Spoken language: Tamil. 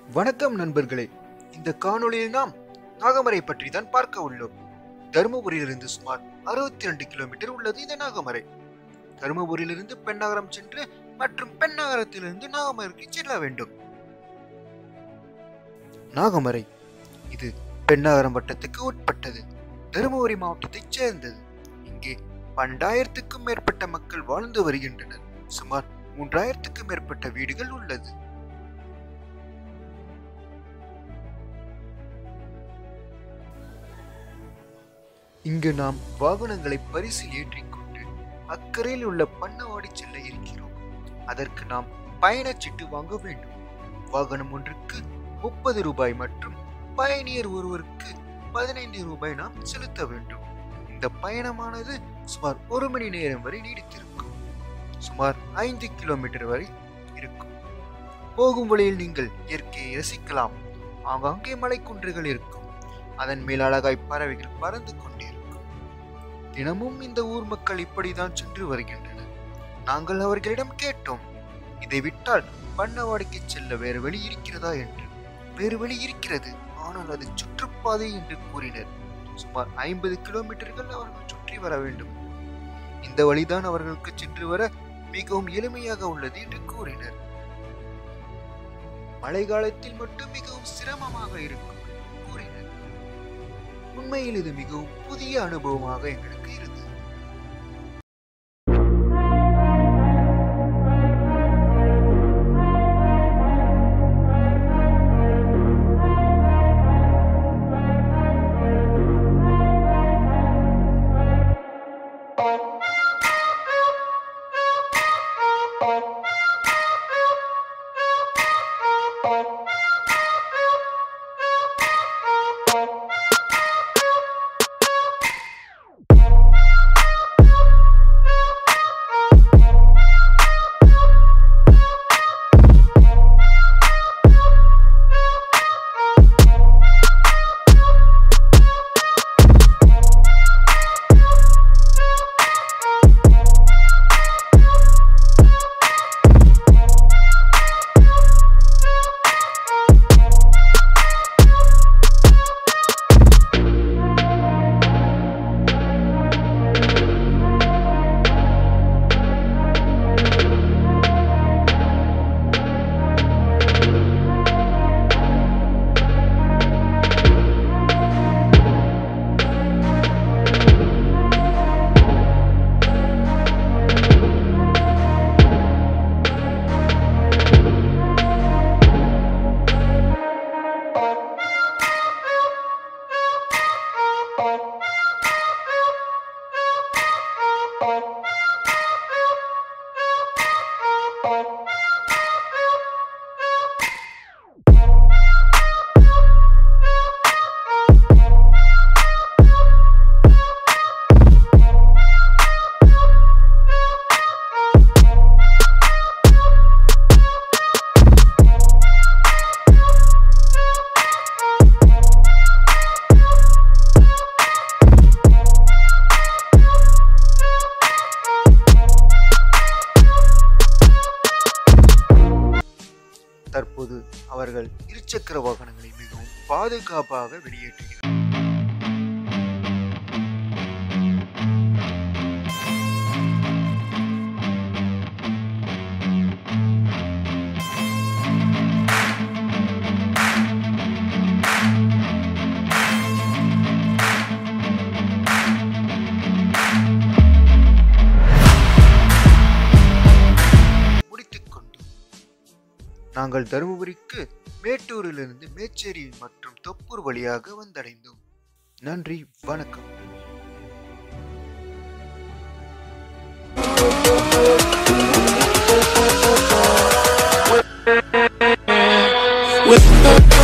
வணக்கம் நண்பர்களே இந்த காணொளியில் நாம் நாகமரை பற்றி தான் பார்க்க உள்ளோம் தருமபுரியிலிருந்து சுமார் அறுபத்தி ரெண்டு கிலோமீட்டர் உள்ளது இந்த நாகமரை தருமபுரியிலிருந்து பெண்ணாகரம் சென்று மற்றும் பெண்ணாகரத்திலிருந்து நாகமரைக்கு செல்ல வேண்டும் நாகமரை இது பெண்ணாகரம் வட்டத்துக்கு உட்பட்டது தருமபுரி மாவட்டத்தைச் சேர்ந்தது இங்கே பன்னெண்டாயிரத்துக்கும் மேற்பட்ட மக்கள் வாழ்ந்து வருகின்றனர் சுமார் மூன்றாயிரத்துக்கும் மேற்பட்ட வீடுகள் உள்ளது இங்கு நாம் வாகனங்களை பரிசில் ஏற்றிக்கொண்டு அக்கறையில் உள்ள பண்ணவாடி செல்ல இருக்கிறோம் அதற்கு நாம் பயணச்சீட்டு வாங்க வேண்டும் வாகனம் ஒன்றுக்கு முப்பது ரூபாய் மற்றும் பயணியர் ஒருவருக்கு பதினைந்து ரூபாய் நாம் செலுத்த வேண்டும் இந்த பயணமானது சுமார் ஒரு மணி நேரம் வரை நீடித்திருக்கும் சுமார் ஐந்து கிலோமீட்டர் வரை இருக்கும் போகும் வழியில் நீங்கள் இயற்கையை ரசிக்கலாம் ஆங்காங்கே மலைக்குன்றுகள் இருக்கும் அதன் மேல் அழகாய் பறவைகள் பறந்து கொண்டிருக்கும் தினமும் இந்த ஊர் மக்கள் இப்படிதான் சென்று வருகின்றனர் நாங்கள் அவர்களிடம் கேட்டோம் இதை விட்டால் பண்ணவாடிக்கு செல்ல வேறு வழி இருக்கிறதா என்று வேறு வழி இருக்கிறது ஆனால் அது சுற்றுப்பாதை என்று கூறினர் சுமார் ஐம்பது கிலோமீட்டர்கள் அவர்கள் சுற்றி வர வேண்டும் இந்த வழிதான் அவர்களுக்கு சென்று வர மிகவும் எளிமையாக உள்ளது என்று கூறினர் மழை காலத்தில் மட்டும் மிகவும் சிரமமாக இருக்கும் என்று கூறினர் உண்மையில் இது மிகவும் புதிய அனுபவமாக எங்களுக்கு இருந்தது தற்போது அவர்கள் இருசக்கர வாகனங்களை மிகவும் பாதுகாப்பாக வெளியேற்றுகிறார் முடித்துக்கொண்டு நாங்கள் தருமபுரிக்கு மேட்டூரிலிருந்து மேச்சேரி மற்றும் தொப்பூர் வழியாக வந்தடைந்தோம் நன்றி வணக்கம் with